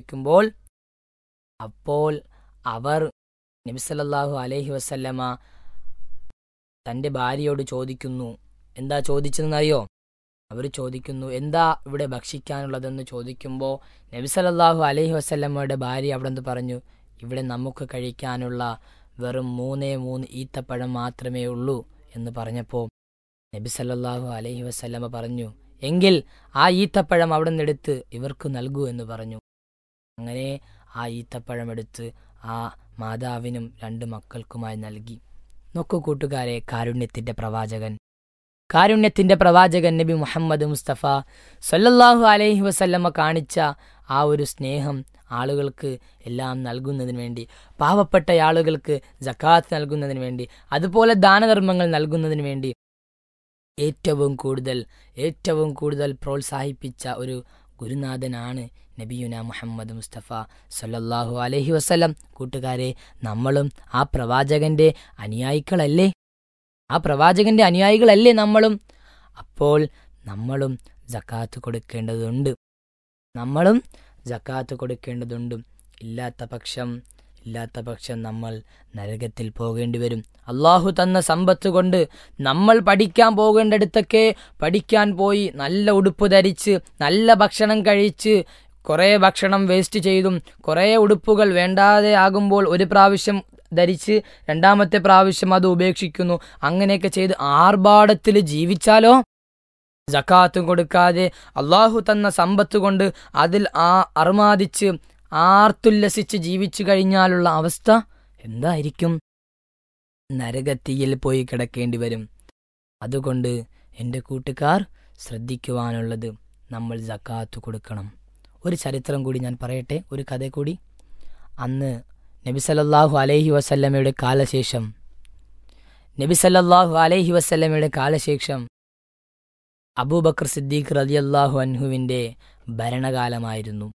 ചോദിക്കുമ്പോൾ അപ്പോൾ അവർ നബിസല്ലാഹു അലൈഹി വസല്ലമ തൻ്റെ ഭാര്യയോട് ചോദിക്കുന്നു എന്താ ചോദിച്ചതെന്നറിയോ അവർ ചോദിക്കുന്നു എന്താ ഇവിടെ ഭക്ഷിക്കാനുള്ളതെന്ന് ചോദിക്കുമ്പോൾ നബി സല്ലല്ലാഹു അലൈഹി വസല്ലമ്മയുടെ ഭാര്യ അവിടെ നിന്ന് പറഞ്ഞു ഇവിടെ നമുക്ക് കഴിക്കാനുള്ള വെറും മൂന്നേ മൂന്ന് ഈത്തപ്പഴം മാത്രമേ ഉള്ളൂ എന്ന് പറഞ്ഞപ്പോൾ നബി സല്ലല്ലാഹു അലൈഹി വസല്ലമ പറഞ്ഞു എങ്കിൽ ആ ഈത്തപ്പഴം അവിടെ നിന്നെടുത്ത് ഇവർക്ക് നൽകൂ എന്ന് പറഞ്ഞു അങ്ങനെ ആ ഈത്തപ്പഴം എടുത്ത് ആ മാതാവിനും രണ്ട് മക്കൾക്കുമായി നൽകി നോക്കൂ കൂട്ടുകാരെ കാരുണ്യത്തിന്റെ പ്രവാചകൻ കാരുണ്യത്തിന്റെ പ്രവാചകൻ നബി മുഹമ്മദ് മുസ്തഫ സല്ലല്ലാഹു അലൈഹി വസല്ലമ കാണിച്ച ആ ഒരു സ്നേഹം ആളുകൾക്ക് എല്ലാം നൽകുന്നതിന് വേണ്ടി പാവപ്പെട്ട ആളുകൾക്ക് ജക്കാത്ത് നൽകുന്നതിന് വേണ്ടി അതുപോലെ ദാനധർമ്മങ്ങൾ നൽകുന്നതിന് വേണ്ടി ഏറ്റവും കൂടുതൽ ഏറ്റവും കൂടുതൽ പ്രോത്സാഹിപ്പിച്ച ഒരു ഗുരുനാഥനാണ് നബിയുന മുഹമ്മദ് മുസ്തഫ സല്ലല്ലാഹു അലൈഹി വസല്ലം കൂട്ടുകാരെ നമ്മളും ആ പ്രവാചകന്റെ അനുയായികളല്ലേ ആ പ്രവാചകന്റെ അനുയായികളല്ലേ നമ്മളും അപ്പോൾ നമ്മളും ജക്കാത്ത് കൊടുക്കേണ്ടതുണ്ട് നമ്മളും ജക്കാത്ത് കൊടുക്കേണ്ടതുണ്ട് ഇല്ലാത്ത പക്ഷം ഇല്ലാത്ത പക്ഷം നമ്മൾ നരകത്തിൽ പോകേണ്ടി വരും അള്ളാഹു തന്ന സമ്പത്ത് കൊണ്ട് നമ്മൾ പഠിക്കാൻ പോകേണ്ടടുത്തൊക്കെ പഠിക്കാൻ പോയി നല്ല ഉടുപ്പ് ധരിച്ച് നല്ല ഭക്ഷണം കഴിച്ച് കുറേ ഭക്ഷണം വേസ്റ്റ് ചെയ്തും കുറേ ഉടുപ്പുകൾ വേണ്ടാതെ ആകുമ്പോൾ ഒരു പ്രാവശ്യം ധരിച്ച് രണ്ടാമത്തെ പ്രാവശ്യം അത് ഉപേക്ഷിക്കുന്നു അങ്ങനെയൊക്കെ ചെയ്ത് ആർഭാടത്തിൽ ജീവിച്ചാലോ ജക്കാത്തും കൊടുക്കാതെ അള്ളാഹു തന്ന സമ്പത്ത് കൊണ്ട് അതിൽ ആ അർമാദിച്ച് ആർത്തുല്ലസിച്ച് ജീവിച്ചു കഴിഞ്ഞാലുള്ള അവസ്ഥ എന്തായിരിക്കും നരകത്തിയിൽ പോയി കിടക്കേണ്ടി വരും അതുകൊണ്ട് എൻ്റെ കൂട്ടുകാർ ശ്രദ്ധിക്കുവാനുള്ളത് നമ്മൾ ജക്കാത്ത് കൊടുക്കണം ഒരു ചരിത്രം കൂടി ഞാൻ പറയട്ടെ ഒരു കഥ കൂടി അന്ന് നബി സല്ലല്ലാഹു അലൈഹി വസല്ലമയുടെ കാലശേഷം നബി സല്ലല്ലാഹു അലൈഹി വസല്ലമയുടെ കാലശേഷം അബൂബക്കർ സിദ്ദീഖ് റളിയല്ലാഹു അൻഹുവിൻ്റെ ഭരണകാലമായിരുന്നു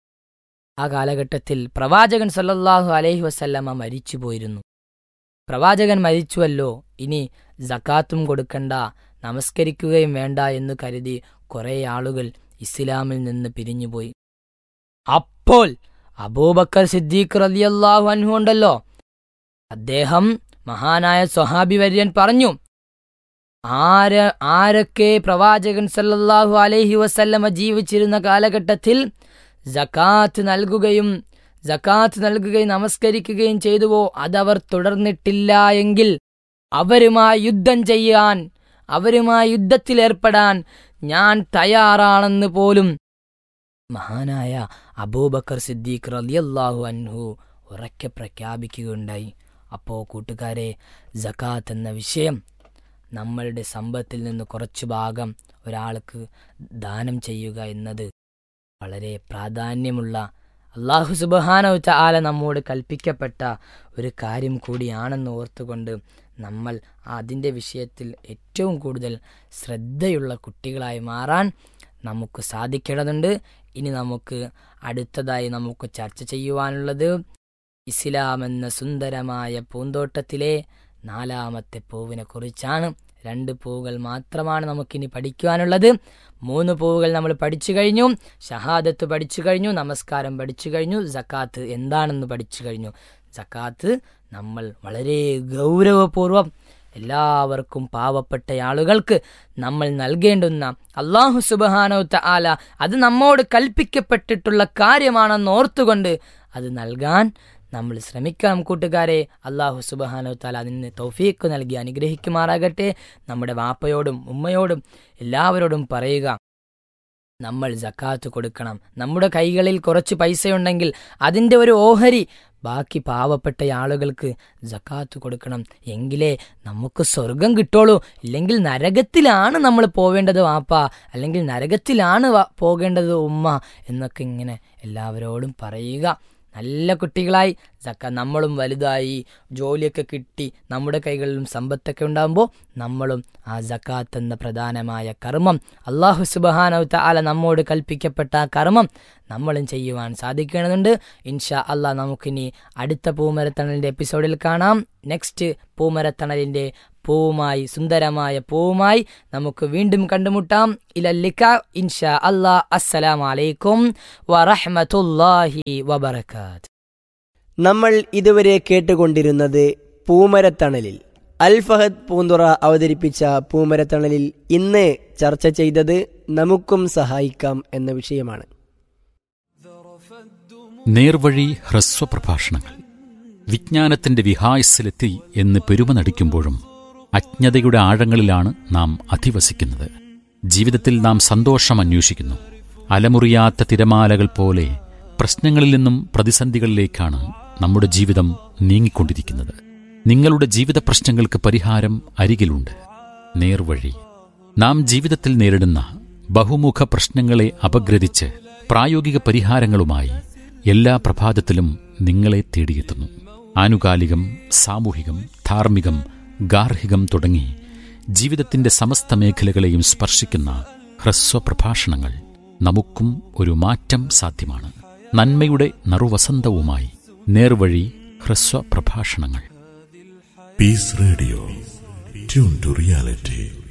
ആ കാലഘട്ടത്തിൽ പ്രവാചകൻ സല്ലല്ലാഹു അലൈഹി വസല്ലമ മരിച്ചു പോയിരുന്നു പ്രവാചകൻ മരിച്ചുവല്ലോ ഇനി ജക്കാത്തും കൊടുക്കണ്ട നമസ്കരിക്കുകയും വേണ്ട എന്ന് കരുതി കുറേ ആളുകൾ ഇസ്ലാമിൽ നിന്ന് പിരിഞ്ഞുപോയി അപ്പോൾ അബൂബക്കർ സിദ്ദീഖ് റളിയല്ലാഹു അൻഹു ഉണ്ടല്ലോ അദ്ദേഹം മഹാനായ സ്വഹാബി വര്യൻ പറഞ്ഞു ആര ആരൊക്കെ പ്രവാചകൻ സല്ലല്ലാഹു അലൈഹി വസല്ലമ ജീവിച്ചിരുന്ന കാലഘട്ടത്തിൽ ജക്കാത്ത് നൽകുകയും ജക്കാത്ത് നൽകുകയും നമസ്കരിക്കുകയും ചെയ്തുവോ അതവർ തുടർന്നിട്ടില്ല എങ്കിൽ അവരുമായി യുദ്ധം ചെയ്യാൻ അവരുമായി യുദ്ധത്തിലേർപ്പെടാൻ ഞാൻ തയ്യാറാണെന്ന് പോലും മഹാനായ അബൂബക്കർ സിദ്ദീഖ് റളിയല്ലാഹു അൻഹു ഉറക്കെ പ്രഖ്യാപിക്കുകയുണ്ടായി അപ്പോൾ കൂട്ടുകാരെ ജക്കാത്ത് എന്ന വിഷയം നമ്മളുടെ സമ്പത്തിൽ നിന്ന് കുറച്ചു ഭാഗം ഒരാൾക്ക് ദാനം ചെയ്യുക എന്നത് വളരെ പ്രാധാന്യമുള്ള അള്ളാഹു സുബഹാനവച്ച ആല നമ്മോട് കൽപ്പിക്കപ്പെട്ട ഒരു കാര്യം കൂടിയാണെന്ന് ഓർത്തുകൊണ്ട് നമ്മൾ അതിൻ്റെ വിഷയത്തിൽ ഏറ്റവും കൂടുതൽ ശ്രദ്ധയുള്ള കുട്ടികളായി മാറാൻ നമുക്ക് സാധിക്കേണ്ടതുണ്ട് ഇനി നമുക്ക് അടുത്തതായി നമുക്ക് ചർച്ച ചെയ്യുവാനുള്ളത് ഇസ്ലാം എന്ന സുന്ദരമായ പൂന്തോട്ടത്തിലെ നാലാമത്തെ പൂവിനെ കുറിച്ചാണ് രണ്ട് പൂവുകൾ മാത്രമാണ് നമുക്കിനി പഠിക്കുവാനുള്ളത് മൂന്ന് പൂവുകൾ നമ്മൾ പഠിച്ചു കഴിഞ്ഞു ഷഹാദത്ത് പഠിച്ചു കഴിഞ്ഞു നമസ്കാരം പഠിച്ചു കഴിഞ്ഞു ജക്കാത്ത് എന്താണെന്ന് പഠിച്ചു കഴിഞ്ഞു ജക്കാത്ത് നമ്മൾ വളരെ ഗൗരവപൂർവം എല്ലാവർക്കും പാവപ്പെട്ട ആളുകൾക്ക് നമ്മൾ നൽകേണ്ടുന്ന അള്ളാഹു സുബഹാനോത്ത ആല അത് നമ്മോട് കൽപ്പിക്കപ്പെട്ടിട്ടുള്ള കാര്യമാണെന്ന് ഓർത്തുകൊണ്ട് അത് നൽകാൻ നമ്മൾ ശ്രമിക്കണം കൂട്ടുകാരെ അള്ളാഹു സുബഹാനോ താല അതിന് തൗഫീക്ക് നൽകി അനുഗ്രഹിക്കുമാറാകട്ടെ നമ്മുടെ വാപ്പയോടും ഉമ്മയോടും എല്ലാവരോടും പറയുക നമ്മൾ ജക്കാത്ത് കൊടുക്കണം നമ്മുടെ കൈകളിൽ കുറച്ച് പൈസയുണ്ടെങ്കിൽ അതിൻ്റെ ഒരു ഓഹരി ബാക്കി പാവപ്പെട്ട ആളുകൾക്ക് ജക്കാത്ത് കൊടുക്കണം എങ്കിലേ നമുക്ക് സ്വർഗം കിട്ടുള്ളൂ ഇല്ലെങ്കിൽ നരകത്തിലാണ് നമ്മൾ പോവേണ്ടത് വാപ്പ അല്ലെങ്കിൽ നരകത്തിലാണ് പോകേണ്ടത് ഉമ്മ എന്നൊക്കെ ഇങ്ങനെ എല്ലാവരോടും പറയുക നല്ല കുട്ടികളായി ജക്ക നമ്മളും വലുതായി ജോലിയൊക്കെ കിട്ടി നമ്മുടെ കൈകളിലും സമ്പത്തൊക്കെ ഉണ്ടാകുമ്പോൾ നമ്മളും ആ ജക്കാത്ത് എന്ന പ്രധാനമായ കർമ്മം അള്ളാഹു സുബഹാനവത്ത ആല നമ്മോട് കൽപ്പിക്കപ്പെട്ട ആ കർമ്മം നമ്മളും ചെയ്യുവാൻ സാധിക്കേണ്ടതുണ്ട് ഇൻഷാ അള്ളാഹ് നമുക്കിനി അടുത്ത പൂമരത്തണലിൻ്റെ എപ്പിസോഡിൽ കാണാം നെക്സ്റ്റ് പൂമരത്തണലിൻ്റെ പൂവുമായി സുന്ദരമായ പൂവുമായി നമുക്ക് വീണ്ടും കണ്ടുമുട്ടാം ഇലല്ലിക്ക ഇൻഷാ അല്ലാ അസ്സലാമു അലൈക്കും വറഹ്മത്തുള്ളാഹി വബറകാത്ത് നമ്മൾ ഇതുവരെ കേട്ടുകൊണ്ടിരുന്നത് പൂമരത്തണലിൽ അൽ ഫഹദ് പൂന്തുറ അവതരിപ്പിച്ച പൂമരത്തണലിൽ ഇന്ന് ചർച്ച ചെയ്തത് നമുക്കും സഹായിക്കാം എന്ന വിഷയമാണ് നേർവഴി ഹ്രസ്വ പ്രഭാഷണങ്ങൾ വിജ്ഞാനത്തിന്റെ വിഹായസിലെത്തി എന്ന് പെരുമ നടിക്കുമ്പോഴും അജ്ഞതയുടെ ആഴങ്ങളിലാണ് നാം അധിവസിക്കുന്നത് ജീവിതത്തിൽ നാം സന്തോഷം അന്വേഷിക്കുന്നു അലമുറിയാത്ത തിരമാലകൾ പോലെ പ്രശ്നങ്ങളിൽ നിന്നും പ്രതിസന്ധികളിലേക്കാണ് നമ്മുടെ ജീവിതം നീങ്ങിക്കൊണ്ടിരിക്കുന്നത് നിങ്ങളുടെ ജീവിത പ്രശ്നങ്ങൾക്ക് പരിഹാരം അരികിലുണ്ട് നേർവഴി നാം ജീവിതത്തിൽ നേരിടുന്ന ബഹുമുഖ പ്രശ്നങ്ങളെ അപഗ്രഥിച്ച് പ്രായോഗിക പരിഹാരങ്ങളുമായി എല്ലാ പ്രഭാതത്തിലും നിങ്ങളെ തേടിയെത്തുന്നു ആനുകാലികം സാമൂഹികം ധാർമ്മികം ഗാർഹികം തുടങ്ങി ജീവിതത്തിന്റെ സമസ്ത മേഖലകളെയും സ്പർശിക്കുന്ന ഹ്രസ്വ പ്രഭാഷണങ്ങൾ നമുക്കും ഒരു മാറ്റം സാധ്യമാണ് നന്മയുടെ നറുവസന്തവുമായി നേർവഴി ഹ്രസ്വ പ്രഭാഷണങ്ങൾ Peace Radio. Tune to reality.